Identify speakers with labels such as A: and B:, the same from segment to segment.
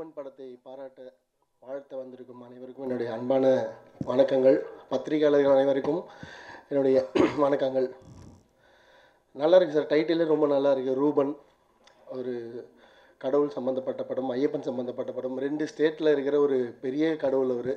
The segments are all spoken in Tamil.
A: ஜீவன் படத்தை பாராட்ட வாழ்த்த வந்திருக்கும் அனைவருக்கும் என்னுடைய அன்பான வணக்கங்கள் பத்திரிகையாளர்கள் அனைவருக்கும் என்னுடைய வணக்கங்கள் நல்லா இருக்கு சார் டைட்டிலே ரொம்ப நல்லா இருக்கு ரூபன் ஒரு கடவுள் சம்மந்தப்பட்ட படம் ஐயப்பன் சம்மந்தப்பட்ட படம் ரெண்டு ஸ்டேட்டில் இருக்கிற ஒரு பெரிய கடவுள் அவர்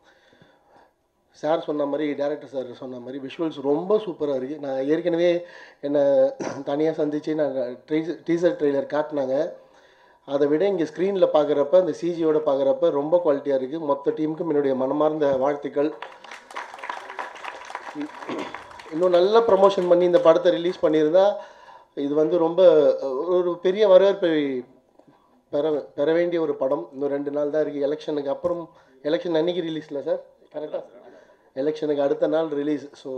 A: சார் சொன்ன மாதிரி டேரக்டர் சார் சொன்ன மாதிரி விஷுவல்ஸ் ரொம்ப சூப்பராக இருக்குது நான் ஏற்கனவே என்னை தனியாக சந்தித்து நான் ட்ரீசர் டீசர் ட்ரெய்லர் காட்டினாங்க அதை விட இங்கே ஸ்க்ரீனில் பார்க்குறப்ப அந்த சிஜியோட பார்க்குறப்ப ரொம்ப குவாலிட்டியாக இருக்குது மொத்த டீமுக்கும் என்னுடைய மனமார்ந்த வாழ்த்துக்கள் இன்னும் நல்ல ப்ரமோஷன் பண்ணி இந்த படத்தை ரிலீஸ் பண்ணியிருந்தா இது வந்து ரொம்ப ஒரு பெரிய வரவேற்பை பெற பெற வேண்டிய ஒரு படம் இன்னும் ரெண்டு நாள் தான் இருக்குது எலெக்ஷனுக்கு அப்புறம் எலெக்ஷன் அன்னைக்கு ரிலீஸில் சார் கரெக்டாக எலெக்ஷனுக்கு அடுத்த நாள் ரிலீஸ் ஸோ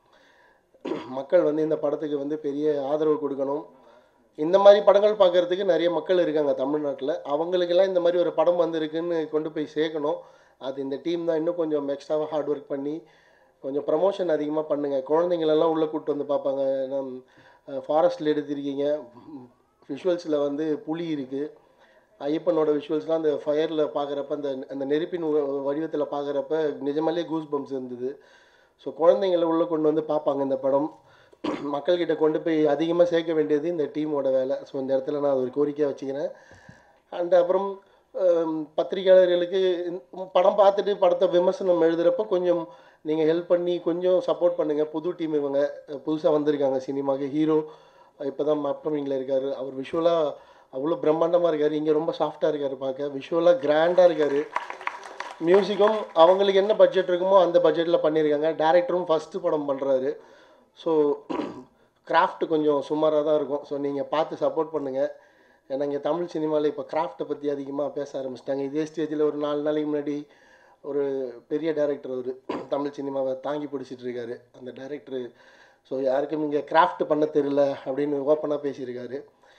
A: மக்கள் வந்து இந்த படத்துக்கு வந்து பெரிய ஆதரவு கொடுக்கணும் இந்த மாதிரி படங்கள் பார்க்கறதுக்கு நிறைய மக்கள் இருக்காங்க தமிழ்நாட்டில் அவங்களுக்கெல்லாம் இந்த மாதிரி ஒரு படம் வந்திருக்குன்னு கொண்டு போய் சேர்க்கணும் அது இந்த டீம் தான் இன்னும் கொஞ்சம் எக்ஸ்ட்ராவாக ஹார்ட் ஒர்க் பண்ணி கொஞ்சம் ப்ரமோஷன் அதிகமாக பண்ணுங்கள் குழந்தைங்களெல்லாம் உள்ளே கூப்பிட்டு வந்து பார்ப்பாங்க நம் ஃபாரஸ்ட்டில் எடுத்திருக்கீங்க விஷுவல்ஸில் வந்து புலி இருக்குது ஐயப்பனோட விஷுவல்ஸ்லாம் அந்த ஃபயரில் பார்க்குறப்ப அந்த அந்த நெருப்பின் வடிவத்தில் பார்க்குறப்ப நிஜமாலே கூஸ் பம்ப்ஸ் இருந்தது ஸோ குழந்தைங்கள உள்ளே கொண்டு வந்து பார்ப்பாங்க இந்த படம் மக்கள்கிட்ட கொண்டு போய் அதிகமாக சேர்க்க வேண்டியது இந்த டீமோட வேலை ஸோ இந்த இடத்துல நான் அது ஒரு கோரிக்கையாக வச்சுக்கிறேன் அண்ட் அப்புறம் ஹம், பத்திரிகையாளர்களுக்கு இந்த படம் பார்த்துட்டு படத்தை விமர்சனம் எழுதுகிறப்ப கொஞ்சம் நீங்கள் ஹெல்ப் பண்ணி கொஞ்சம் சப்போர்ட் பண்ணுங்கள் புது டீம் இவங்க புதுசாக வந்திருக்காங்க சினிமாவுக்கு ஹீரோ இப்போ தான் அப்கமிங்கில் இருக்கார் அவர் விஷுவலாக அவ்வளோ பிரம்மாண்டமாக இருக்கார் இங்கே ரொம்ப சாஃப்டாக இருக்கார் பார்க்க விஷுவலாக கிராண்டாக இருக்கார் மியூசிக்கும் அவங்களுக்கு என்ன பட்ஜெட் இருக்குமோ அந்த பட்ஜெட்டில் பண்ணியிருக்காங்க டேரக்டரும் ஃபஸ்ட்டு படம் பண்ணுறாரு ஸோ கிராஃப்ட் கொஞ்சம் சுமாராக தான் இருக்கும் ஸோ நீங்கள் பார்த்து சப்போர்ட் பண்ணுங்கள் ஏன்னா இங்கே தமிழ் சினிமாவில் இப்போ கிராஃப்ட்டை பற்றி அதிகமாக பேச ஆரம்பிச்சிட்டாங்க இதே ஸ்டேஜில் ஒரு நாலு நாளைக்கு முன்னாடி ஒரு பெரிய டேரக்டர் அவர் தமிழ் சினிமாவை தாங்கி பிடிச்சிட்டு இருக்காரு அந்த டேரக்டரு ஸோ யாருக்கும் இங்கே கிராஃப்ட் பண்ண தெரியல அப்படின்னு ஓப்பனாக பேசியிருக்காரு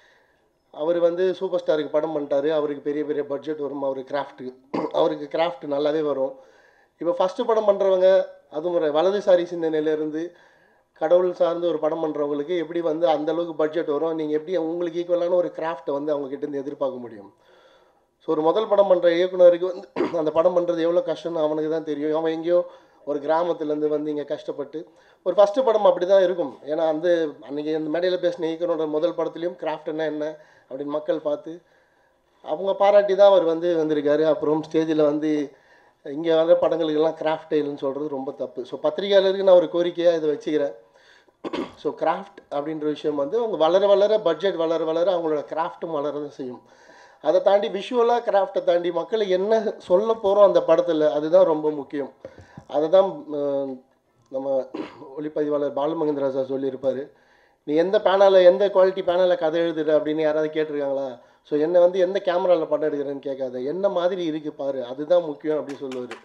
A: அவர் வந்து சூப்பர் ஸ்டாருக்கு படம் பண்ணிட்டாரு அவருக்கு பெரிய பெரிய பட்ஜெட் வரும் அவர் கிராஃப்ட்டுக்கு அவருக்கு கிராஃப்ட் நல்லாவே வரும் இப்போ ஃபஸ்ட்டு படம் பண்ணுறவங்க அதுவும் ஒரு வலதுசாரி சிந்தனையிலேருந்து கடவுள் சார்ந்து ஒரு படம் பண்ணுறவங்களுக்கு எப்படி வந்து அந்த அளவுக்கு பட்ஜெட் வரும் நீங்கள் எப்படி உங்களுக்கு ஈக்குவலான ஒரு கிராஃப்ட்டை வந்து அவங்க கிட்ட இருந்து எதிர்பார்க்க முடியும் ஸோ ஒரு முதல் படம் பண்ணுற இயக்குனருக்கு வந்து அந்த படம் பண்ணுறது எவ்வளோ கஷ்டம்னு அவனுக்கு தான் தெரியும் அவன் எங்கேயோ ஒரு கிராமத்துலேருந்து வந்து இங்கே கஷ்டப்பட்டு ஒரு ஃபஸ்ட்டு படம் அப்படி தான் இருக்கும் ஏன்னா அந்த அன்றைக்கி அந்த மேடையில் பேசின இயக்குனரோட முதல் படத்துலையும் கிராஃப்ட்னா என்ன அப்படின்னு மக்கள் பார்த்து அவங்க பாராட்டி தான் அவர் வந்து வந்திருக்காரு அப்புறம் ஸ்டேஜில் வந்து இங்கே வர படங்களுக்கெல்லாம் கிராஃப்ட் இல்லைன்னு சொல்கிறது ரொம்ப தப்பு ஸோ பத்திரிகையாளருக்கு நான் ஒரு கோரிக்கையாக இதை வச்சுக்கிறேன் ஸோ கிராஃப்ட் அப்படின்ற விஷயம் வந்து அவங்க வளர வளர பட்ஜெட் வளர வளர அவங்களோட கிராஃப்ட்டும் வளர தான் செய்யும் அதை தாண்டி விஷுவலாக கிராஃப்டை தாண்டி மக்களுக்கு என்ன சொல்ல போகிறோம் அந்த படத்தில் அதுதான் ரொம்ப முக்கியம் அதை தான் அஹ், நம்ம ஒளிப்பதிவாளர் பாலுமகேந்திரா சார் சொல்லியிருப்பார் நீ எந்த பேனலில் எந்த குவாலிட்டி பேனலில் கதை எழுதுற அப்படின்னு யாராவது கேட்டிருக்காங்களா ஸோ என்னை வந்து எந்த கேமராவில் படம் எடுக்கிறேன்னு கேட்காத என்ன மாதிரி இருக்குது பாரு அதுதான் முக்கியம் அப்படின்னு சொல்லுவார்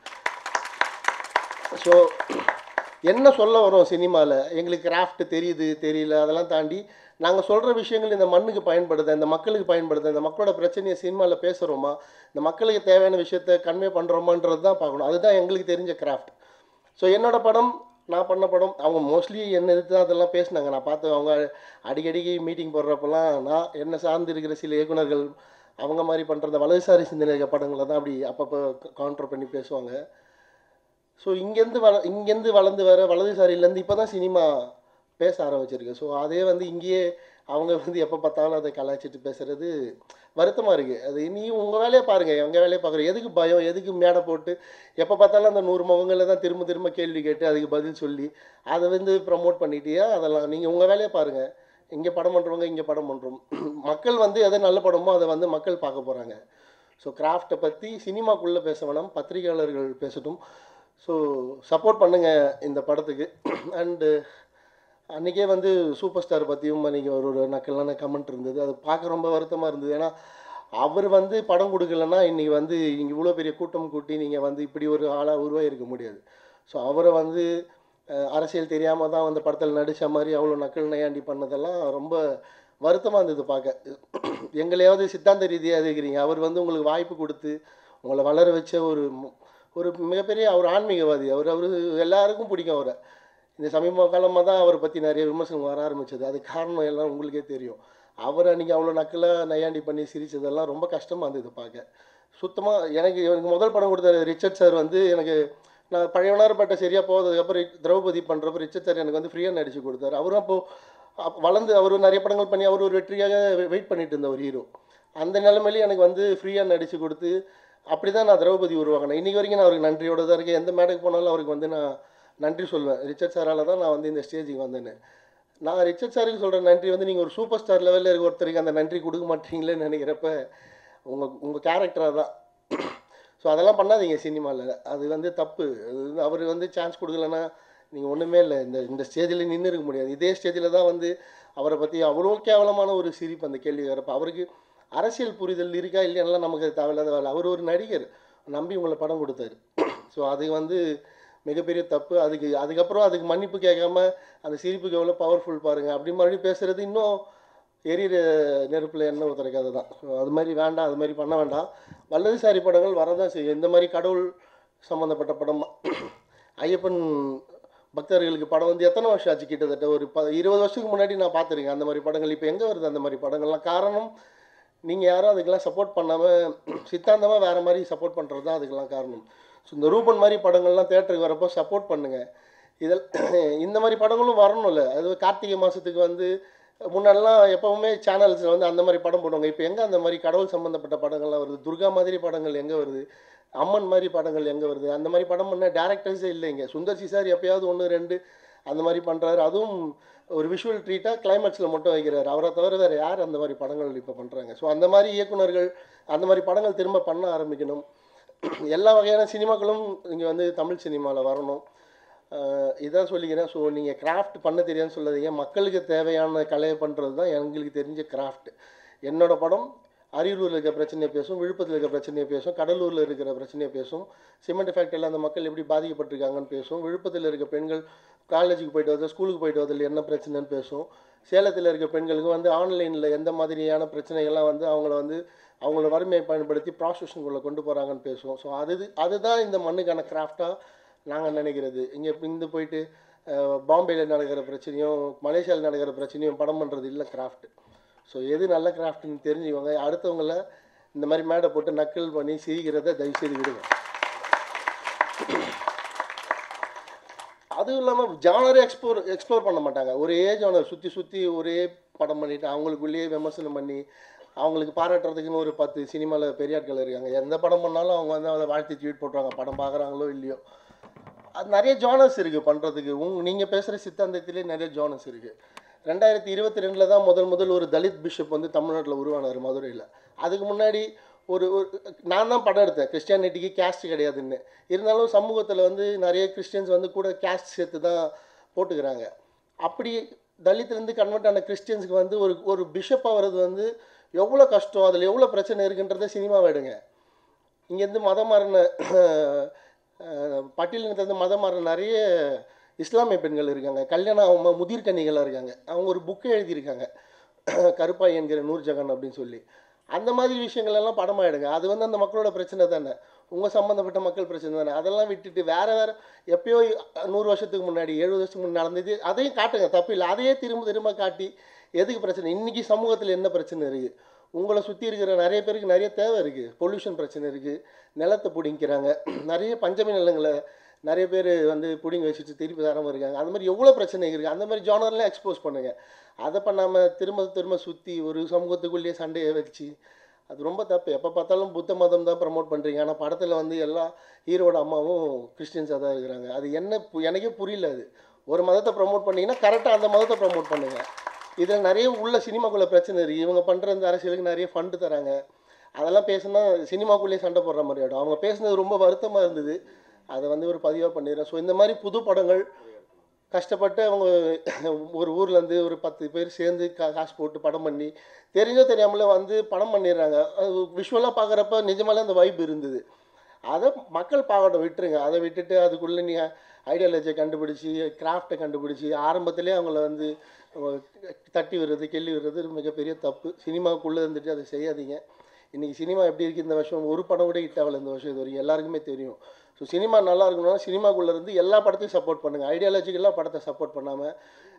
A: ஸோ என்ன சொல்ல வரோம் சினிமாவில் எங்களுக்கு கிராஃப்ட் தெரியுது தெரியல அதெல்லாம் தாண்டி நாங்கள் சொல்கிற விஷயங்கள் இந்த மண்ணுக்கு பயன்படுது இந்த மக்களுக்கு பயன்படுது இந்த மக்களோட பிரச்சனையை சினிமாவில் பேசுகிறோமா இந்த மக்களுக்கு தேவையான விஷயத்த கன்வே பண்ணுறோமான்றது தான் பார்க்கணும் அதுதான் எங்களுக்கு தெரிஞ்ச கிராஃப்ட் ஸோ என்னோட படம் நான் பண்ண படம் அவங்க மோஸ்ட்லி என்ன எதிர்த்து தான் அதெல்லாம் பேசினாங்க நான் பார்த்து அவங்க அடிக்கடிக்கு மீட்டிங் போடுறப்பெல்லாம் நான் என்ன சார்ந்து இருக்கிற சில இயக்குனர்கள் அவங்க மாதிரி பண்ணுற அந்த வலதுசாரி சிந்தனை இருக்க படங்களை தான் அப்படி அப்பப்போ கவுண்டர் பண்ணி பேசுவாங்க ஸோ இங்கேருந்து வள இங்கேருந்து வளர்ந்து வர வலதுசாரியிலேருந்து இப்போ தான் சினிமா பேச ஆரம்பிச்சிருக்கு ஸோ அதே வந்து இங்கேயே அவங்க வந்து எப்போ பார்த்தாலும் அதை கலாய்ச்சிட்டு பேசுகிறது வருத்தமாக இருக்குது அது நீ உங்கள் வேலையை பாருங்கள் எங்கள் வேலையை பார்க்குறோம் எதுக்கு பயம் எதுக்கு மேடை போட்டு எப்போ பார்த்தாலும் அந்த நூறு முகங்களை தான் திரும்ப திரும்ப கேள்வி கேட்டு அதுக்கு பதில் சொல்லி அதை வந்து ப்ரமோட் பண்ணிட்டியா அதெல்லாம் நீங்கள் உங்கள் வேலையை பாருங்கள் இங்கே படம் பண்ணுறவங்க இங்கே படம் பண்ணுறோம் மக்கள் வந்து எதை நல்ல படமோ அதை வந்து மக்கள் பார்க்க போகிறாங்க ஸோ கிராஃப்டை பற்றி சினிமாக்குள்ளே பேச வேணாம் பத்திரிகையாளர்கள் பேசட்டும் ஸோ சப்போர்ட் பண்ணுங்கள் இந்த படத்துக்கு அண்டு அன்றைக்கே வந்து சூப்பர் ஸ்டார் பற்றியும் அன்றைக்கி ஒரு ஒரு நக்கலான கமெண்ட் இருந்தது அது பார்க்க ரொம்ப வருத்தமாக இருந்தது ஏன்னா அவர் வந்து படம் கொடுக்கலன்னா இன்றைக்கி வந்து இங்கே இவ்வளோ பெரிய கூட்டம் கூட்டி நீங்கள் வந்து இப்படி ஒரு ஆளாக உருவாகிருக்க முடியாது ஸோ அவரை வந்து அஹ், அரசியல் தெரியாமல் தான் அந்த படத்தில் நடித்த மாதிரி அவ்வளோ நக்கல் நையாண்டி பண்ணதெல்லாம் ரொம்ப வருத்தமாக இருந்தது பார்க்க எங்களையாவது சித்தாந்த ரீதியாக இருக்கிறீங்க அவர் வந்து உங்களுக்கு வாய்ப்பு கொடுத்து உங்களை வளர வச்ச ஒரு மு- ஒரு மிகப்பெரிய அவர் ஆன்மீகவாதி அவர் அவர் எல்லாருக்கும் பிடிக்கும் அவரை இந்த சமீப காலமாக தான் அவரை பற்றி நிறைய விமர்சனம் வர ஆரம்பிச்சது அது காரணம் எல்லாம் உங்களுக்கே தெரியும் அவர் அன்றைக்கி அவ்வளோ நக்கலாக நையாண்டி பண்ணி சிரிச்சதெல்லாம் ரொம்ப கஷ்டமாக இருந்தது பார்க்க சுத்தமாக எனக்கு எனக்கு முதல் படம் கொடுத்த ரிச்சர்ட் சார் வந்து எனக்கு நான் பழையவனார்பட்ட சரியாக போகிறதுக்கப்புறம் திரௌபதி பண்ணுறப்ப ரிச்சர்ட் சார் எனக்கு வந்து ஃப்ரீயாக நடிச்சு கொடுத்தாரு அவரும் அப்போது வளர்ந்து அவர் நிறைய படங்கள் பண்ணி அவர் ஒரு வெற்றியாக வெயிட் பண்ணிட்டு இருந்த ஒரு ஹீரோ அந்த நிலைமையில எனக்கு வந்து ஃப்ரீயாக நடிச்சு கொடுத்து அப்படி தான் நான் திரௌபதி உருவாக்கினேன் இன்றைக்கி வரைக்கும் நான் அவருக்கு நன்றியோட தான் இருக்கேன் எந்த மேடைக்கு போனாலும் அவருக்கு வந்து நான் நன்றி சொல்வேன் ரிச்சர்ட் சாரால் தான் நான் வந்து இந்த ஸ்டேஜுக்கு வந்தேன்னு நான் ரிச்சர்ட் சாருக்கு சொல்கிற நன்றி வந்து நீங்கள் ஒரு சூப்பர் ஸ்டார் லெவலில் இருக்க ஒருத்தருக்கு அந்த நன்றி கொடுக்க மாட்டீங்களேன்னு நினைக்கிறப்ப உங்கள் உங்கள் கேரக்டராக தான் ஸோ அதெல்லாம் பண்ணாதீங்க சினிமாவில் அது வந்து தப்பு அது வந்து அவர் வந்து சான்ஸ் கொடுக்கலன்னா நீங்கள் ஒன்றுமே இல்லை இந்த இந்த ஸ்டேஜில் நின்று இருக்க முடியாது இதே ஸ்டேஜில் தான் வந்து அவரை பற்றி அவ்வளோ கேவலமான ஒரு சிரிப்பு அந்த கேள்வி வரப்போ அவருக்கு அரசியல் புரிதல் இருக்கா இல்லையானலாம் நமக்கு அது தேவையில்லாத வேலை அவர் ஒரு நடிகர் நம்பி உங்களை படம் கொடுத்தாரு ஸோ அது வந்து மிகப்பெரிய தப்பு அதுக்கு அதுக்கப்புறம் அதுக்கு மன்னிப்பு கேட்காம அந்த சிரிப்புக்கு எவ்வளோ பவர்ஃபுல் பாருங்கள் அப்படி மறுபடியும் பேசுகிறது இன்னும் எரியிற நெருப்பில் எண்ணெய் ஊற்றுற கதை தான் ஸோ அது மாதிரி வேண்டாம் அது மாதிரி பண்ண வேண்டாம் வல்லதுசாரி படங்கள் வரதான் செய்யும் இந்த மாதிரி கடவுள் சம்மந்தப்பட்ட படம் ஐயப்பன் பக்தர்களுக்கு படம் வந்து எத்தனை வருஷம் ஆச்சு கிட்டத்தட்ட ஒரு ப இருபது வருஷத்துக்கு முன்னாடி நான் பார்த்துருக்கேன் அந்த மாதிரி படங்கள் இப்போ எங்கே வருது அந்த மாதிரி படங்கள்லாம் காரணம் நீங்கள் யாரும் அதுக்கெல்லாம் சப்போர்ட் பண்ணாமல் சித்தாந்தமாக வேறு மாதிரி சப்போர்ட் பண்ணுறது தான் அதுக்கெல்லாம் காரணம் ஸோ இந்த ரூபன் மாதிரி படங்கள்லாம் தேட்டருக்கு வரப்போ சப்போர்ட் பண்ணுங்கள் இதில் இந்த மாதிரி படங்களும் வரணும்ல அது கார்த்திகை மாதத்துக்கு வந்து முன்னாடிலாம் எப்போவுமே சேனல்ஸில் வந்து அந்த மாதிரி படம் போடுவாங்க இப்போ எங்கே அந்த மாதிரி கடவுள் சம்மந்தப்பட்ட படங்கள்லாம் வருது துர்கா மாதிரி படங்கள் எங்கே வருது அம்மன் மாதிரி படங்கள் எங்கே வருது அந்த மாதிரி படம் பண்ண டேரக்டர்ஸே இல்லைங்க சுந்தர் சி சார் எப்பயாவது ஒன்று ரெண்டு அந்த மாதிரி பண்ணுறாரு அதுவும் ஒரு விஷுவல் ட்ரீட்டாக கிளைமேக்ஸில் மட்டும் வைக்கிறாரு அவரை தவிர வேறு யார் அந்த மாதிரி படங்கள் இப்போ பண்ணுறாங்க ஸோ அந்த மாதிரி இயக்குனர்கள் அந்த மாதிரி படங்கள் திரும்ப பண்ண ஆரம்பிக்கணும் எல்லா வகையான சினிமாக்களும் இங்கே வந்து தமிழ் சினிமாவில் வரணும் ஆஹ் இதான் சொல்லிக்கிறேன் ஸோ நீங்கள் கிராஃப்ட் பண்ண தெரியாதுன்னு சொல்லாதீங்க மக்களுக்கு தேவையான கலையை பண்ணுறது தான் எங்களுக்கு தெரிஞ்ச கிராஃப்ட் என்னோட படம் அரியலூரில் இருக்கிற பிரச்சனையை பேசும் விழுப்புரத்தில் இருக்கிற பிரச்சனையை பேசும் கடலூரில் இருக்கிற பிரச்சனையை பேசும் சிமெண்ட் ஃபேக்டரியில் அந்த மக்கள் எப்படி பாதிக்கப்பட்டிருக்காங்கன்னு பேசும் விழுப்புரத்தில் இருக்க பெண்கள் காலேஜுக்கு போயிட்டு வரது ஸ்கூலுக்கு போயிட்டு வரதில் என்ன பிரச்சனைன்னு பேசும் சேலத்தில் இருக்க பெண்களுக்கு வந்து ஆன்லைனில் எந்த மாதிரியான பிரச்சனைகள்லாம் வந்து அவங்கள வந்து அவங்களோட வறுமையை பயன்படுத்தி ப்ராஸ்டியூஷனுக்குள்ளே கொண்டு போகிறாங்கன்னு பேசுவோம் ஸோ அது அதுதான் இந்த மண்ணுக்கான கிராஃப்டாக நாங்கள் நினைக்கிறது இங்கே இந்து போயிட்டு பாம்பேயில் நடக்கிற பிரச்சனையும் மலேசியாவில் நடக்கிற பிரச்சனையும் படம் பண்ணுறது இல்லை கிராஃப்ட் ஸோ எது நல்ல கிராஃப்ட்னு தெரிஞ்சுக்கோங்க அடுத்தவங்கள இந்த மாதிரி மேடை போட்டு நக்கல் பண்ணி சிரிக்கிறத தயவுசெய்து விடுங்க அதுவும் இல்லாமல் ஜானரே எக்ஸ்ப்ளோர் எக்ஸ்ப்ளோர் பண்ண மாட்டாங்க ஒரே ஜானர் சுற்றி சுற்றி ஒரே படம் பண்ணிவிட்டு அவங்களுக்குள்ளேயே விமர்சனம் பண்ணி அவங்களுக்கு பாராட்டுறதுக்குன்னு ஒரு பத்து சினிமாவில் பெரிய ஆட்கள் இருக்காங்க எந்த படம் பண்ணாலும் அவங்க வந்து அதை வாழ்த்தி ட்வீட் போட்டுருவாங்க படம் பார்க்குறாங்களோ இல்லையோ அது நிறைய ஜானர்ஸ் இருக்குது பண்ணுறதுக்கு உங் நீங்கள் பேசுகிற சித்தாந்தத்திலே நிறைய ஜானர்ஸ் இருக்குது ரெண்டாயிரத்தி இருபத்தி ரெண்டில் தான் முதல் முதல் ஒரு தலித் பிஷப் வந்து தமிழ்நாட்டில் உருவானார் மதுரையில் அதுக்கு முன்னாடி ஒரு ஒரு நான் தான் படம் எடுத்தேன் கிறிஸ்டியானிட்டிக்கு கேஸ்ட் கிடையாதுன்னு இருந்தாலும் சமூகத்தில் வந்து நிறைய கிறிஸ்டியன்ஸ் வந்து கூட கேஸ்ட் சேர்த்து தான் போட்டுக்கிறாங்க அப்படி தலித்துலேருந்து கன்வெர்ட் ஆன கிறிஸ்டியன்ஸுக்கு வந்து ஒரு ஒரு பிஷப்பாக வர்றது வந்து எவ்வளோ கஷ்டம் அதில் எவ்வளோ பிரச்சனை இருக்குன்றதை சினிமாவை எடுங்க இங்கேருந்து மதம் மாறின பட்டியலினத்துலேருந்து மதம் மாறின நிறைய இஸ்லாமிய பெண்கள் இருக்காங்க கல்யாணம் அவங்க முதிர் கன்னிகளாக இருக்காங்க அவங்க ஒரு புக்கை எழுதியிருக்காங்க கருப்பாய் என்கிற நூர்ஜகான் அப்படின்னு சொல்லி அந்த மாதிரி விஷயங்கள் எல்லாம் படமாக எடுங்க அது வந்து அந்த மக்களோட பிரச்சனை தானே உங்கள் சம்மந்தப்பட்ட மக்கள் பிரச்சனை தானே அதெல்லாம் விட்டுட்டு வேறு வேறு எப்பயோ நூறு வருஷத்துக்கு முன்னாடி எழுபது வருஷத்துக்கு முன்னாடி நடந்தது அதையும் காட்டுங்க தப்பு இல்லை அதையே திரும்ப திரும்ப காட்டி எதுக்கு பிரச்சனை இன்றைக்கி சமூகத்தில் என்ன பிரச்சனை இருக்குது உங்களை சுற்றி இருக்கிற நிறைய பேருக்கு நிறைய தேவை இருக்குது பொல்யூஷன் பிரச்சனை இருக்குது நிலத்தை பிடிங்கிறாங்க நிறைய பஞ்சமி நிலங்களை நிறைய பேர் வந்து பிடிங்கி வச்சுட்டு திருப்பி தராமல் இருக்காங்க அந்த மாதிரி எவ்வளோ பிரச்சனை இருக்குது அந்த மாதிரி ஜானர்லாம் எக்ஸ்போஸ் பண்ணுங்கள் அதை பண்ணாமல் திரும்ப திரும்ப சுற்றி ஒரு சமூகத்துக்குள்ளேயே சண்டையை வச்சு அது ரொம்ப தப்பு எப்போ பார்த்தாலும் புத்த மதம் தான் ப்ரமோட் பண்ணுறீங்க ஆனால் படத்தில் வந்து எல்லா ஹீரோட அம்மாவும் கிறிஸ்டின்ஸாக தான் இருக்கிறாங்க அது என்ன பு- எனக்கே புரியல அது ஒரு மதத்தை ப்ரமோட் பண்ணீங்கன்னா கரெக்டாக அந்த மதத்தை ப்ரமோட் பண்ணுங்கள் இதில் நிறைய உள்ள சினிமாக்குள்ளே பிரச்சனை இருக்குது இவங்க பண்ணுற இந்த அரசியலுக்கு நிறைய ஃபண்டு தராங்க அதெல்லாம் பேசுனா சினிமாக்குள்ளேயே சண்டை போடுற மாதிரி ஆகிடும் அவங்க பேசுனது ரொம்ப வருத்தமாக இருந்தது அதை வந்து ஒரு பதிவாக பண்ணிடுறேன் ஸோ இந்த மாதிரி புது படங்கள் கஷ்டப்பட்டு அவங்க ஒரு ஊர்லேருந்து ஒரு பத்து பேர் சேர்ந்து கா காசு போட்டு படம் பண்ணி தெரிஞ்சோ தெரியாமலே வந்து படம் பண்ணிடுறாங்க அது விஷுவலாக பார்க்குறப்ப நிஜமாலே அந்த வைப் இருந்தது அதை மக்கள் பார்க்கட்டும் விட்டுருங்க அதை விட்டுட்டு அதுக்குள்ளே நீ ஐடியாலஜியை கண்டுபிடிச்சி கிராஃப்டை கண்டுபிடிச்சி ஆரம்பத்திலே அவங்கள வந்து அஹ், தட்டி விடுறது கெள்ளி விடுறது மிகப்பெரிய தப்பு சினிமாவுக்குள்ளே இருந்துட்டு அதை செய்யாதீங்க இன்றைக்கி சினிமா எப்படி இருக்குது இந்த வருஷம் ஒரு படம் கூட ஹிட் ஆகல இந்த வருஷம் இது வரைக்கும் எல்லாருக்குமே தெரியும் ஸோ சினிமா நல்லா இருக்கணும்னா சினிமாக்குள்ளே இருந்து எல்லா படத்தையும் சப்போர்ட் பண்ணுங்கள் ஐடியாலஜிக்கெல்லாம் படத்தை சப்போர்ட் பண்ணாமல்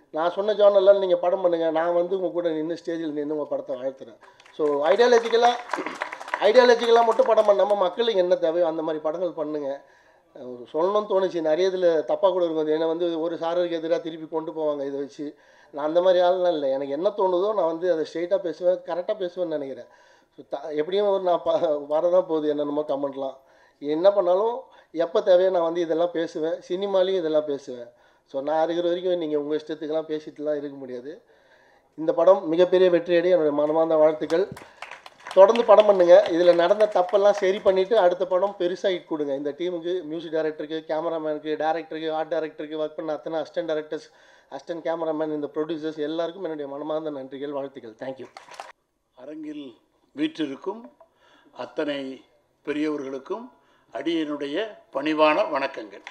A: நான் சொன்ன ஜானெல்லாம் நீங்கள் படம் பண்ணுங்கள் நான் வந்து உங்கள் கூட நின்று ஸ்டேஜில் நின்று உங்கள் படத்தை வாழ்த்துறேன் ஸோ ஐடியாலஜிக்கலாக ஐடியாலஜிக்கலாக மட்டும் படம் பண்ணாமல் மக்களுக்கு என்ன தேவையோ அந்த மாதிரி படங்கள் பண்ணுங்கள் அஹ் சொல்லணும்னு தோணுச்சு நிறைய இதில் தப்பாக கூட இருக்கும் ஏன்னா வந்து ஒரு சாரருக்கு எதிராக திருப்பி கொண்டு போவாங்க இதை வச்சு நான் அந்த மாதிரி ஆள்லாம் இல்லை எனக்கு என்ன தோணுதோ நான் வந்து அதை ஸ்ட்ரெயிட்டாக பேசுவேன் கரெக்டாக பேசுவேன்னு நினைக்கிறேன் ஸோ த எப்படியும் ஒரு நான் ப வரதான் போகுது என்னென்னமோ கமெண்ட்லாம் என்ன பண்ணாலும் எப்போ தேவையோ நான் வந்து இதெல்லாம் பேசுவேன் சினிமாலையும் இதெல்லாம் பேசுவேன் ஸோ நான் இருக்கிற வரைக்கும் நீங்கள் உங்கள் இஷ்டத்துக்கெல்லாம் பேசிட்டுலாம் இருக்க முடியாது இந்த படம் மிகப்பெரிய வெற்றியடைய என்னுடைய மனமார்ந்த வாழ்த்துக்கள் தொடர்ந்து படம் பண்ணுங்க இதில் நடந்த தப்பெல்லாம் சரி பண்ணிவிட்டு அடுத்த படம் பெருசாக ஹிட் கொடுங்க இந்த டீமுக்கு மியூசிக் டைரக்டருக்கு கேமராமேனுக்கு டேரக்டருக்கு ஆர்ட் டைரக்டருக்கு ஒர்க் பண்ண அத்தனை அசிஸ்டன்ட் டைரக்டர்ஸ் அசிஸ்டன்ட் கேமராமேன் இந்த ப்ரொடியூசர்ஸ் எல்லாருக்கும் என்னுடைய மனமார்ந்த நன்றிகள் வாழ்த்துக்கள் தேங்க்யூ
B: அரங்கில் வீற்றிருக்கும் அத்தனை பெரியவர்களுக்கும் அடியனுடைய பணிவான வணக்கங்கள்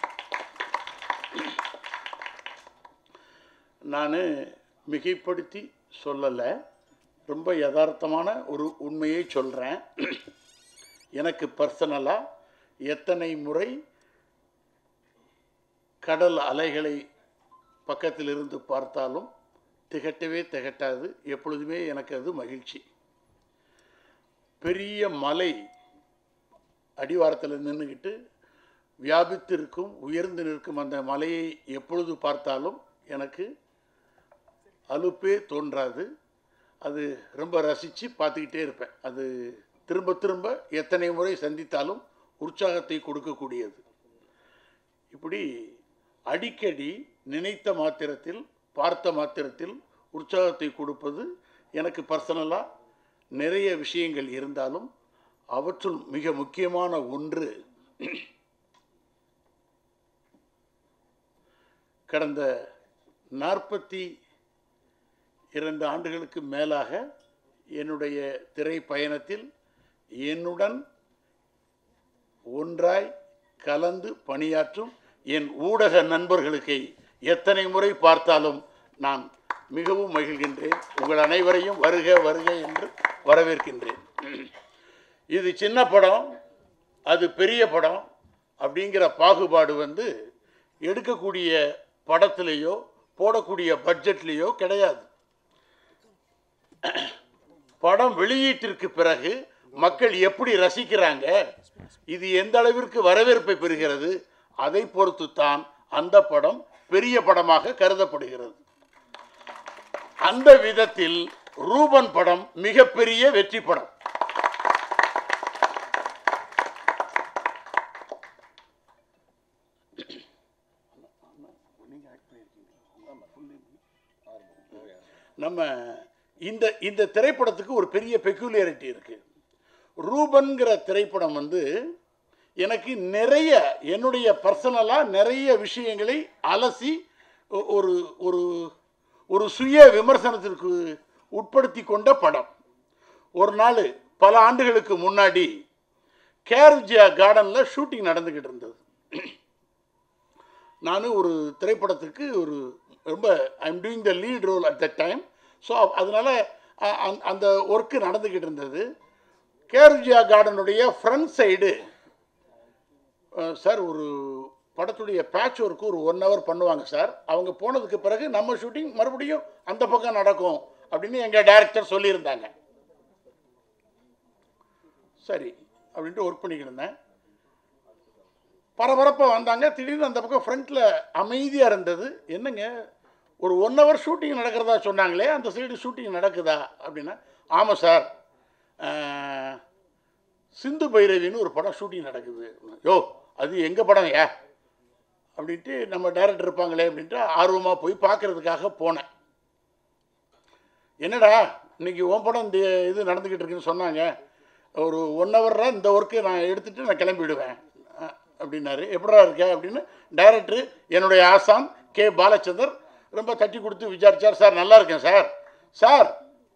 B: நான் மிகைப்படுத்தி சொல்லலை ரொம்ப யதார்த்தமான ஒரு உண்மையை சொல்கிறேன் எனக்கு பர்சனலாக எத்தனை முறை கடல் அலைகளை பக்கத்தில் இருந்து பார்த்தாலும் திகட்டவே திகட்டாது எப்பொழுதுமே எனக்கு அது மகிழ்ச்சி பெரிய மலை அடிவாரத்தில் நின்றுக்கிட்டு வியாபித்திருக்கும் உயர்ந்து நிற்கும் அந்த மலையை எப்பொழுது பார்த்தாலும் எனக்கு அலுப்பே தோன்றாது அது ரொம்ப ரசித்து பார்த்துக்கிட்டே இருப்பேன் அது திரும்ப திரும்ப எத்தனை முறை சந்தித்தாலும் உற்சாகத்தை கொடுக்கக்கூடியது இப்படி அடிக்கடி நினைத்த மாத்திரத்தில் பார்த்த மாத்திரத்தில் உற்சாகத்தை கொடுப்பது எனக்கு பர்சனலாக நிறைய விஷயங்கள் இருந்தாலும் அவற்றுள் மிக முக்கியமான ஒன்று கடந்த நாற்பத்தி இரண்டு ஆண்டுகளுக்கு மேலாக என்னுடைய திரை பயணத்தில் என்னுடன் ஒன்றாய் கலந்து பணியாற்றும் என் ஊடக நண்பர்களுக்கு எத்தனை முறை பார்த்தாலும் நான் மிகவும் மகிழ்கின்றேன் உங்கள் அனைவரையும் வருக வருக என்று வரவேற்கின்றேன் இது சின்ன படம் அது பெரிய படம் அப்படிங்கிற பாகுபாடு வந்து எடுக்கக்கூடிய படத்திலேயோ போடக்கூடிய பட்ஜெட்லேயோ கிடையாது படம் வெளியீட்டிற்கு பிறகு மக்கள் எப்படி ரசிக்கிறாங்க இது எந்த அளவிற்கு வரவேற்பை பெறுகிறது அதை பொறுத்து தான் அந்த படம் பெரிய படமாக கருதப்படுகிறது அந்த விதத்தில் ரூபன் படம் மிகப்பெரிய வெற்றி படம் நம்ம இந்த இந்த திரைப்படத்துக்கு ஒரு பெரிய பெக்யூலியாரிட்டி இருக்கு ரூபன்கிற திரைப்படம் வந்து எனக்கு நிறைய என்னுடைய பர்சனலாக நிறைய விஷயங்களை அலசி ஒ- ஒரு ஒரு ஒரு சுய விமர்சனத்திற்கு உட்படுத்தி கொண்ட படம் ஒரு நாள் பல ஆண்டுகளுக்கு முன்னாடி கேர்ஜியா கார்டனில் ஷூட்டிங் நடந்துக்கிட்டு இருந்தது நான் ஒரு திரைப்படத்துக்கு ஒரு ரொம்ப I'm doing the lead role at the time so அதனால் அந்த ஒர்க்கு நடந்துக்கிட்டு இருந்தது கேர்ஜியா கார்டனுடைய ஃப்ரண்ட் சைடு சார் ஒரு படத்துடைய பேட்ச் ஒர்க்கு ஒரு ஒன் ஹவர் பண்ணுவாங்க சார் அவங்க போனதுக்கு பிறகு நம்ம ஷூட்டிங் மறுபடியும் அந்த பக்கம் நடக்கும் அப்படின்னு எங்கள் டைரக்டர் சொல்லியிருந்தாங்க சரி அப்படின்ட்டு ஒர்க் பண்ணிக்கிட்டு இருந்தேன் பரபரப்பாக வந்தாங்க திடீர்னு அந்த பக்கம் ஃப்ரண்ட்டில் அமைதியாக இருந்தது என்னங்க ஒரு ஒன் ஹவர் ஷூட்டிங் நடக்கிறதா சொன்னாங்களே அந்த சைடு ஷூட்டிங் நடக்குதா அப்படின்னா ஆமாம் சார் அஹ், சிந்து பைரவின்னு ஒரு படம் ஷூட்டிங் நடக்குது யோ அது எங்கள் படம் ஏ அப்படின்ட்டு நம்ம டைரக்டர் இருப்பாங்களே அப்படின்ட்டு ஆர்வமாக போய் பார்க்கறதுக்காக போனேன் என்னடா இன்னைக்கு உன் படம் இந்த இது நடந்துக்கிட்டு இருக்குன்னு சொன்னாங்க ஒரு ஒன் ஹவரில் இந்த ஒர்க்கு நான் எடுத்துகிட்டு நான் கிளம்பிடுவேன் அஹ், அப்படின்னாரு எப்படா இருக்க அப்படின்னு டைரக்டர் என்னுடைய ஆசான் கே பாலச்சந்தர் ரொம்ப தட்டி கொடுத்து விசாரிச்சார் சார் நல்லா இருக்கேன் சார் சார்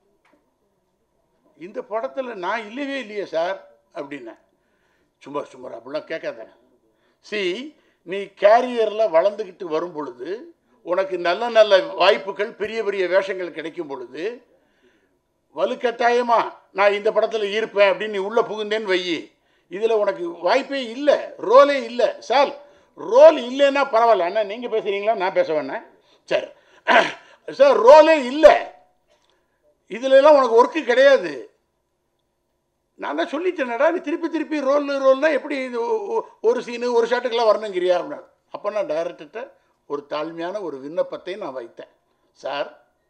B: இந்த படத்தில் நான் இல்லவே இல்லையே சார் அப்படின்னேன் சும்மா சும்மா அப்படிலாம் கேட்காத சி நீ கேரியரில் வளர்ந்துக்கிட்டு வரும் பொழுது உனக்கு நல்ல நல்ல வாய்ப்புகள் பெரிய பெரிய வேஷங்கள் கிடைக்கும் பொழுது வலுக்கட்டாயமா நான் இந்த படத்தில் இருப்பேன் அப்படின்னு நீ உள்ளே புகுந்தேன்னு வையி இதில் உனக்கு வாய்ப்பே இல்லை ரோலே இல்லை சார் ரோல் இல்லைன்னா பரவாயில்ல அண்ணா நீங்கள் பேசுகிறீங்களா நான் பேச வேணேன் சரி சார் ரோலே இல்லை இதுல எல்லாம் உனக்கு ஒர்க்கு கிடையாது நான் தான் சொல்லிட்டேனடா நீ திருப்பி திருப்பி ரோல் ரோல்னா எப்படி இது ஒ- ஒ- ஒரு சீனு ஒரு ஷாட்டுக்கெல்லாம் வரணுங்கிறியா அப்படின்னா அப்போ நான் டைரக்டர்கிட்ட ஒரு தாழ்மையான ஒரு விண்ணப்பத்தை நான் வைத்தேன் சார்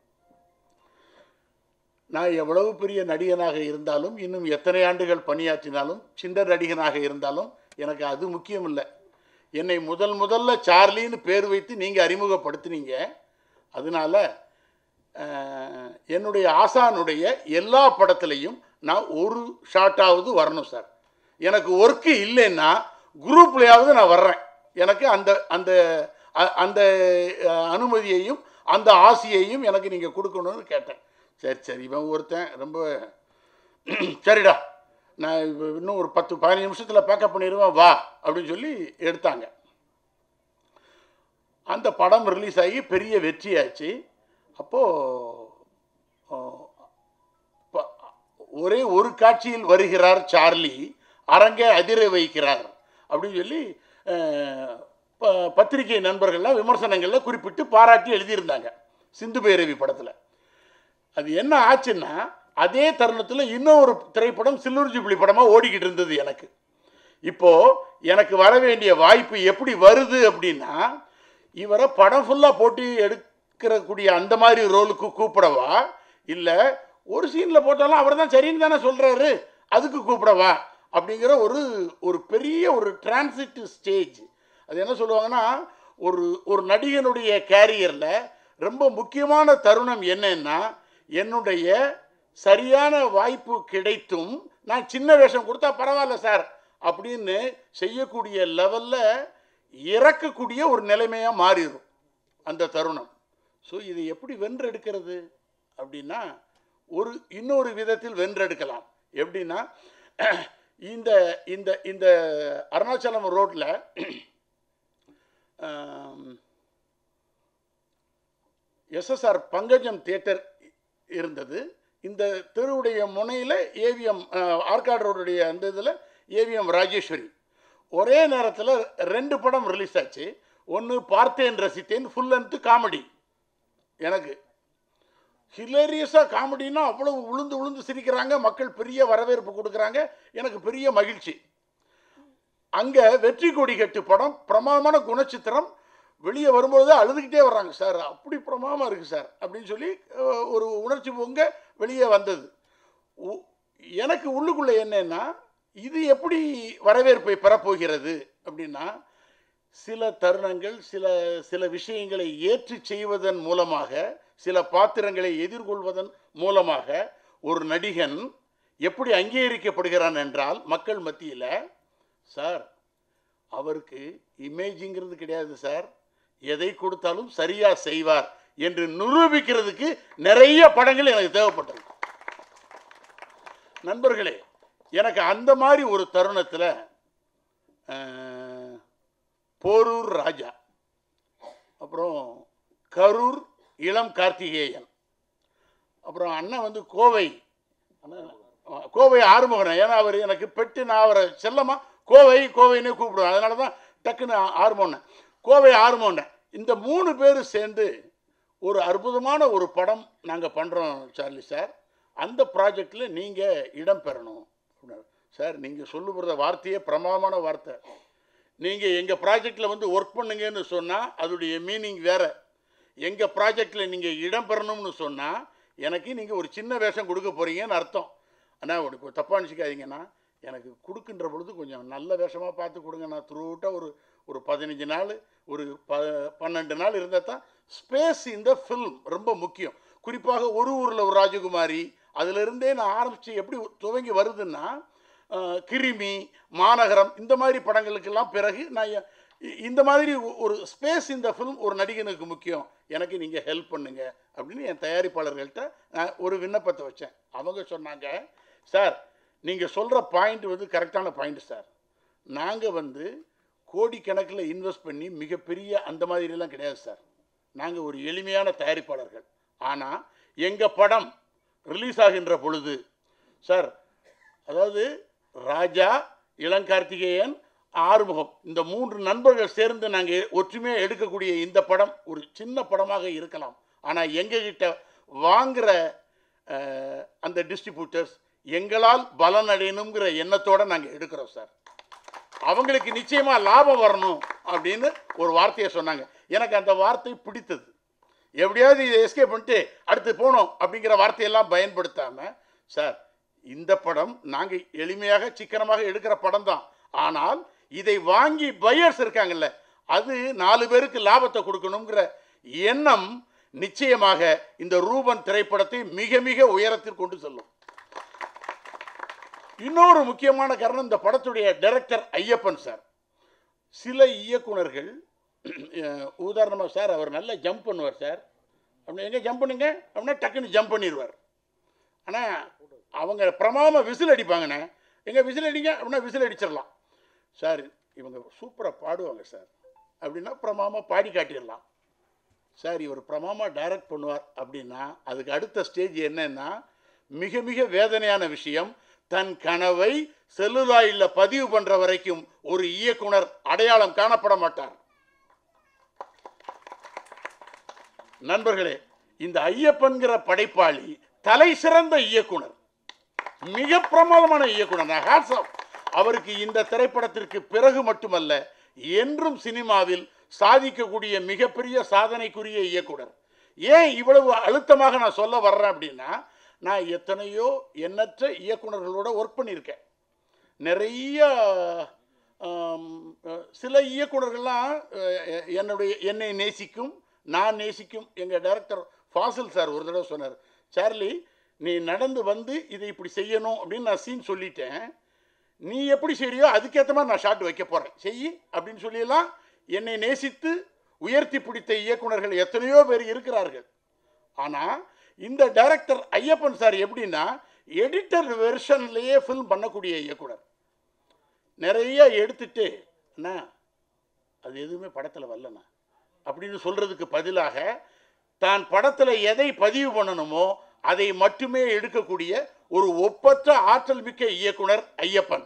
B: நான் எவ்வளவு பெரிய நடிகனாக இருந்தாலும் இன்னும் எத்தனை ஆண்டுகள் பணியாற்றினாலும் சின்ன நடிகனாக இருந்தாலும் எனக்கு அது முக்கியம் இல்லை என்னை முதல் முதல்ல சார்லின்னு பேர் வைத்து நீங்கள் அறிமுகப்படுத்தினீங்க அதனால அஹ், என்னுடைய ஆசானுடைய எல்லா படத்துலையும் நான் ஒரு ஷாட்டாவது வரணும் சார் எனக்கு ஒர்க்கு இல்லைன்னா குரூப்லையாவது நான் வர்றேன் எனக்கு அந்த அந்த அ- அந்த அஹ், அனுமதியையும் அந்த ஆசையையும் எனக்கு நீங்கள் கொடுக்கணும்னு கேட்டேன் சரி சரி இவன் ஒருத்தன் ரொம்ப சரிடா நான் இப்ப இன்னும் ஒரு பத்து பதினஞ்சு நிமிஷத்தில் பேக்கப் பண்ணிடுவேன் வா அப்படின்னு சொல்லி எடுத்தாங்க அந்த படம் ரிலீஸ் ஆகி பெரிய வெற்றியாச்சு அப்போது ஒரே ஒரு காட்சியில் வருகிறார் சார்லி அரங்கை அதிர வைக்கிறார் அப்படின்னு சொல்லி அஹ், ப- பத்திரிகை நண்பர்கள்லாம் விமர்சனங்களில் குறிப்பிட்டு பாராட்டி எழுதியிருந்தாங்க சிந்து பைரவி படத்தில் அது என்ன ஆச்சுன்னா அதே தருணத்தில் இன்னும் ஒரு திரைப்படம் சில்லூர் ஜூப்ளி படமாக ஓடிக்கிட்டு இருந்தது எனக்கு இப்போ எனக்கு வர வேண்டிய வாய்ப்பு எப்படி வருது அப்படின்னா இவரை படம் ஃபுல்லாக போட்டு எடுக்கிறக்கூடிய அந்த மாதிரி ரோலுக்கு கூப்பிடவா இல்லை ஒரு சீனில் போட்டாலும் அவர் தான் சரின்னு தானே சொல்கிறாரு அதுக்கு கூப்பிடவா அப்படிங்கிற ஒரு ஒரு பெரிய ஒரு டிரான்சிட் ஸ்டேஜ் அது என்ன சொல்லுவாங்கன்னா ஒரு ஒரு நடிகனுடைய கேரியரில் ரொம்ப முக்கியமான தருணம் என்னன்னா என்னுடைய சரியான வாய்ப்பு கிடைத்தும் நான் சின்ன வேஷம் கொடுத்தா பரவாயில்ல சார் அப்படின்னு செய்யக்கூடிய லெவலில் இறக்கக்கூடிய ஒரு நிலைமையாக மாறிடும் அந்த தருணம் ஸோ இது எப்படி வென்றெடுக்கிறது அப்படின்னா ஒரு இன்னொரு விதத்தில் வென்றெடுக்கலாம் எப்படின்னா இந்த இந்த இந்த அருணாச்சலம் ரோட்டில் எஸ்எஸ்ஆர் பங்கஜம் தியேட்டர் இருந்தது இந்த தெருவுடைய முனையில் ஏவிஎம் ஆர்காட் ரோடுடைய அந்த இதில் ஏவிஎம் ராஜேஸ்வரி ஒரே நேரத்தில் ரெண்டு படம் ரிலீஸ் ஆச்சு ஒன்று பார்த்தேன் ரசித்தேன் ஃபுல் லென்த்து காமெடி எனக்கு ஹிலேரியஸாக காமெடின்னா அவ்வளவு உளுந்து உளுந்து சிரிக்கிறாங்க மக்கள் பெரிய வரவேற்பு கொடுக்குறாங்க எனக்கு பெரிய மகிழ்ச்சி அங்கே வெற்றி கொடி கட்டு படம் பிரமாதமான குணச்சித்திரம் வெளியே வரும்பொழுது அழுதுகிட்டே வர்றாங்க சார் அப்படி பிரமாதமாக இருக்குது சார் அப்படின்னு சொல்லி அஹ், ஒரு உணர்ச்சி பொங்க வெளியே வந்தது உ- எனக்கு உள்ளுக்குள்ளே என்னன்னா இது எப்படி வரவேற்பை பெறப்போகிறது அப்படின்னா சில தருணங்கள் சில சில விஷயங்களை ஏற்று செய்வதன் மூலமாக சில பாத்திரங்களை எதிர்கொள்வதன் மூலமாக ஒரு நடிகன் எப்படி அங்கீகரிக்கப்படுகிறான் என்றால் மக்கள் மத்தியில் சார் அவருக்கு இமேஜிங்கிறது கிடையாது சார் எதை கொடுத்தாலும் சரியா செய்வார் என்று நிரூபிக்கிறதுக்கு நிறைய படங்கள் எனக்கு தேவைப்பட்டது நண்பர்களே எனக்கு அந்த மாதிரி ஒரு தருணத்தில் போரூர் ராஜா அப்புறம் கரூர் இளம் கார்த்திகேயன் அப்புறம் அண்ணன் வந்து கோவை அண்ணன், அஹ், கோவை ஆறுமுகன் ஏன்னா அவர் எனக்கு பெட்டு நான் அவரை செல்லமா கோவை கோவைன்னே கூப்பிடுவேன் அதனால தான் டக்குன்னு ஆறுமோன்னேன் கோவை ஆறுமோன்னேன் இந்த மூணு பேர் சேர்ந்து ஒரு அற்புதமான ஒரு படம் நாங்கள் பண்ணுறோம் சார்லி சார் அந்த ப்ராஜெக்டில் நீங்கள் இடம் பெறணும் அப்படின்னாரு. சார் நீங்கள் சொல்லுகிற வார்த்தையே பிரமாதமான வார்த்தை நீங்கள் எங்கள் ப்ராஜெக்டில் வந்து ஒர்க் பண்ணுங்கன்னு சொன்னால் அதோடைய மீனிங் வேறு எங்கள் ப்ராஜெக்டில் நீங்கள் இடம் பெறணும்னு சொன்னால் எனக்கு நீங்கள் ஒரு சின்ன வேஷம் கொடுக்க போகிறீங்கன்னு அர்த்தம் ஆனால் ஒரு தப்பாக நினச்சிக்காதீங்கண்ணா எனக்கு கொடுக்கின்ற பொழுது கொஞ்சம் நல்ல வேஷமாக பார்த்து கொடுங்க நான் த்ரூட்டாக ஒரு ஒரு பதினஞ்சு நாள் ஒரு ப பன்னெண்டு நாள் இருந்தால் தான் ஸ்பேஸ் இந்த ஃபில்ம் ரொம்ப முக்கியம் குறிப்பாக ஒரு ஊரில் ஒரு ராஜகுமாரி அதிலிருந்தே நான் ஆரம்பித்து எப்படி துவங்கி வருதுன்னா அஹ், கிருமி மாநகரம் இந்த மாதிரி படங்களுக்கெல்லாம் பிறகு நான் எ- இ- இந்த மாதிரி ஒ- ஒரு ஸ்பேஸ் இந்த ஃபில்ம் ஒரு நடிகனுக்கு முக்கியம் எனக்கு நீங்கள் ஹெல்ப் பண்ணுங்க அப்படின்னு என் தயாரிப்பாளர்கள்ட்ட நான் ஒரு விண்ணப்பத்தை வச்சேன் அவங்க சொன்னாங்க சார் நீங்கள் சொல்கிற பாயிண்ட் வந்து கரெக்டான பாயிண்ட் சார் நாங்கள் வந்து கோடிக்கணக்கில் இன்வெஸ்ட் பண்ணி மிகப்பெரிய அந்த மாதிரிலாம் கிடையாது சார் நாங்கள் ஒரு எளிமையான தயாரிப்பாளர்கள் ஆனால் எங்கள் படம் ரிலீஸ் ஆகின்ற பொழுது சார் அதாவது ராஜா இளங்கார்த்திகேயன் ஆறுமுகம் இந்த மூன்று நண்பர்கள் சேர்ந்து நாங்கள் ஒற்றுமையாக எடுக்கக்கூடிய இந்த படம் ஒரு சின்ன படமாக இருக்கலாம் ஆனால் எங்ககிட்ட வாங்குற அஹ், அந்த டிஸ்ட்ரிபியூட்டர்ஸ் எங்களால் பலன் அடையணுங்கிற எண்ணத்தோடு நாங்கள் எடுக்கிறோம் சார் அவங்களுக்கு நிச்சயமா லாபம் வரணும் அப்படின்னு ஒரு வார்த்தையை சொன்னாங்க எனக்கு அந்த வார்த்தை பிடித்தது எப்படியாவது இதை எஸ்கேப் பண்ணிட்டு அடுத்து போனோம் அப்படிங்கிற வார்த்தையெல்லாம் பயன்படுத்தாம சார் இந்த படம் நாங்கள் எளிமையாக சிக்கனமாக எடுக்கிற படம் தான் ஆனால் இதை வாங்கி பையர்ஸ் இருக்காங்கல்ல அது நாலு பேருக்கு லாபத்தை கொடுக்கணுங்கிற எண்ணம் நிச்சயமாக இந்த ரூபன் திரைப்படத்தை மிக மிக உயரத்தில் கொண்டு செல்லும் இன்னொரு முக்கியமான காரணம் இந்த படத்துடைய டைரக்டர் ஐயப்பன் சார் சில இயக்குனர்கள் அஹ், உதாரணமா சார் அவர் நல்லா ஜம்ப் பண்ணுவார் சார் அப்படின்னா எங்கே ஜம்ப் பண்ணுங்க அப்படின்னா டக்குன்னு ஜம்ப் பண்ணிடுவார் ஆனால் அவங்க பிரமாம விசில் அடிப்பாங்கண்ணே எங்கே விசில் அடிங்க அப்படின்னா விசில் அடிச்சிடலாம் சார் இவங்க சூப்பராக பாடுவாங்க சார் அப்படின்னா பிரமாமா பாடி காட்டிடலாம் சார் இவர் பிரமாமா டைரக்ட் பண்ணுவார் அப்படின்னா அதுக்கு அடுத்த ஸ்டேஜ் என்னன்னா மிக மிக வேதனையான விஷயம் தன் கனவை செல்லுலாயில் பதிவு பண்ற வரைக்கும் ஒரு இயக்குனர் அடையாளம் காணப்பட மாட்டார் நண்பர்களே இந்த ஐயப்பன்கிற படைப்பாளி தலை சிறந்த இயக்குனர் மிக பிரமாதமான இயக்குனர் நான் hats off. அவருக்கு இந்த திரைப்படத்திற்கு பிறகு மட்டுமல்ல என்றும் சினிமாவில் சாதிக்கக்கூடிய மிகப்பெரிய சாதனைக்குரிய இயக்குனர் ஏன் இவ்வளவு அழுத்தமாக நான் சொல்ல வர்றேன் அப்படின்னா நான் எத்தனையோ எண்ணற்ற இயக்குனர்களோட ஒர்க் பண்ணியிருக்கேன் நிறைய ஆம், அஹ், சில இயக்குனர்கள்லாம் அஹ், என்னுடைய என்னை நேசிக்கும் நான் நேசிக்கும் எங்கள் டைரக்டர் ஃபாசில் சார் ஒரு தடவை சொன்னார் சார்லி நீ நடந்து வந்து இதை இப்படி செய்யணும் அப்படின்னு நான் சீன் சொல்லிட்டேன் நீ எப்படி செய்றியோ அதுக்கேற்ற மாதிரி நான் ஷாட் வைக்க போகிறேன் செய் அப்படின்னு சொல்லியெல்லாம் என்னை நேசித்து உயர்த்தி பிடித்த இயக்குனர்கள் எத்தனையோ பேர் இருக்கிறார்கள் ஆனால் இந்த டைரக்டர் ஐயப்பன் சார் எப்படின்னா எடிட்டர் வெர்ஷன்லேயே ஃபில்ம் பண்ணக்கூடிய இயக்குனர் நிறைய எடுத்துட்டு அண்ணா அது எதுவுமே படத்தில் வரலண்ணா அப்படின்னு சொல்கிறதுக்கு பதிலாக தான் படத்தில் எதை பதிவு பண்ணணுமோ அதை மட்டுமே எடுக்கக்கூடிய ஒரு ஒப்பற்ற ஆற்றல் மிக்க இயக்குனர் ஐயப்பன்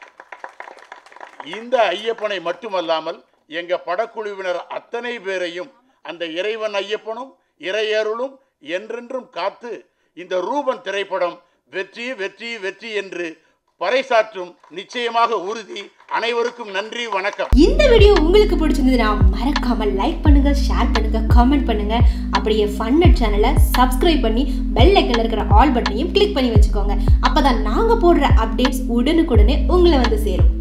B: இந்த ஐயப்பனை மட்டுமல்லாமல் எங்க படக்குழுவினர் அத்தனை பேரையும் அந்த இறைவன் ஐயப்பனும் இறையருளும் என்றென்றும் காத்து இந்த ரூபன் திரைப்படம் வெற்றி வெற்றி வெற்றி என்று பறைசாற்றும் நிச்சயமாக உறுதி அனைவருக்கும் நன்றி வணக்கம்
C: இந்த வீடியோ உங்களுக்கு பிடிச்சிருந்ததுன்னா மறக்காம லைக் பண்ணுங்க ஷேர் பண்ணுங்க காமெண்ட் பண்ணுங்க அப்படியே ஃபன்னட் சேனலை சப்ஸ்கிரைப் பண்ணி பெல் ஐக்கன்ல இருக்கிற ஆல் பட்டனையும் கிளிக் பண்ணி வச்சுக்கோங்க அப்பதான் நாங்க போடுற அப்டேட்ஸ் உடனுக்குடனே உங்களை வந்து சேரும்